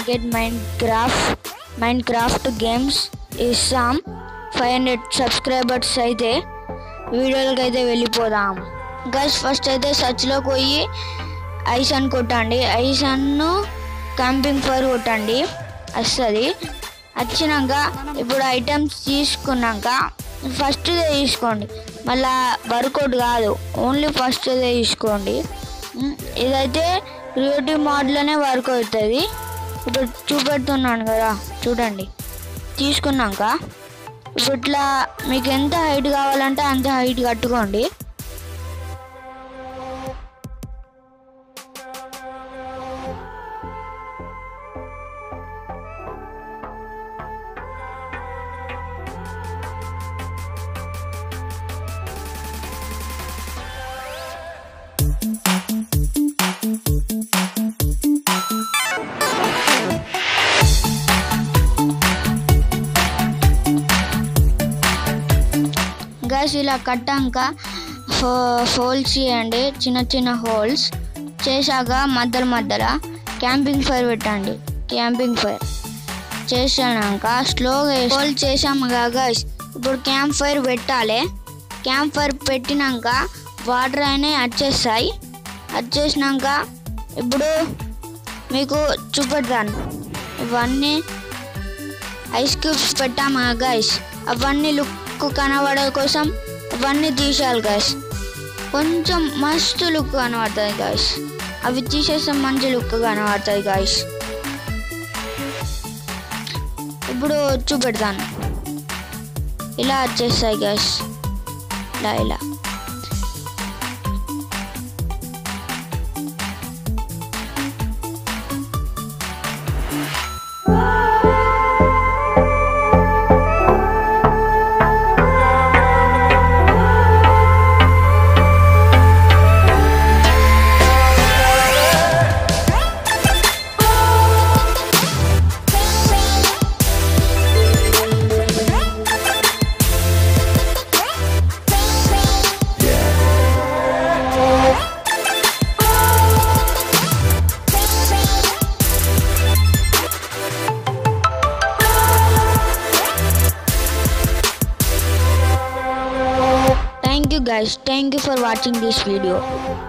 Get Minecraft Minecraft games ఇస్తాం five hundred subscribers అయితే వీడియోలకి అయితే వెళ్ళిపోదాం గైస్ ఫస్ట్ అయితే సర్చ్లోకి పోయి ఐస్ అని కొట్టండి ఐస్ అన్ను క్యాంపింగ్ ఫైర్ కొట్టండి వస్తుంది వచ్చినాక ఇప్పుడు ఐటమ్స్ తీసుకున్నాక ఫస్ట్ తీసుకోండి మళ్ళా వర్కౌట్ కాదు ఓన్లీ ఫస్ట్ తీసుకోండి ఉమ్, ఇదైతే క్రియేటివ్ మోడ్లోనే వర్క్ అవుతుంది ఇప్పుడు చూపెడుతున్నాను కదా చూడండి తీసుకున్నాక ఇప్పుడు ఇట్లా మీకు ఎంత హైట్ కావాలంటే అంత హైట్ కట్టుకోండి గ్యాస్ ఇలా కట్టాక హో హోల్స్ చేయండి చిన్న చిన్న హోల్స్ చేశాక మధ్యలో మధ్యలో క్యాంపింగ్ ఫైర్ పెట్టండి క్యాంపింగ్ ఫైర్ చేసాక స్లోగా హోల్ చేసాము గైస్ ఇప్పుడు క్యాంప్ ఫైర్ పెట్టాలి క్యాంప్ ఫైర్ పెట్టినాక వాటర్ అయినా వచ్చేస్తాయి వచ్చేసినాక ఇప్పుడు మీకు చూపెడతాను ఇవన్నీ ఐస్ క్యూబ్స్ పెట్టాము గైస్ అవన్నీ లుక్ కనబడే కోసం అవన్నీ తీసేయాలి గైస్ కొంచెం మస్తు లుక్ కనబడుతుంది గైస్ అవి తీసేస్తే మంచి లుక్ కనబడుతుంది గైస్ ఇప్పుడు చూపెడతాను ఇలా వచ్చేస్తాయి గైస్ ఇలా ఇలా Thank you guys. Thank you for watching this video.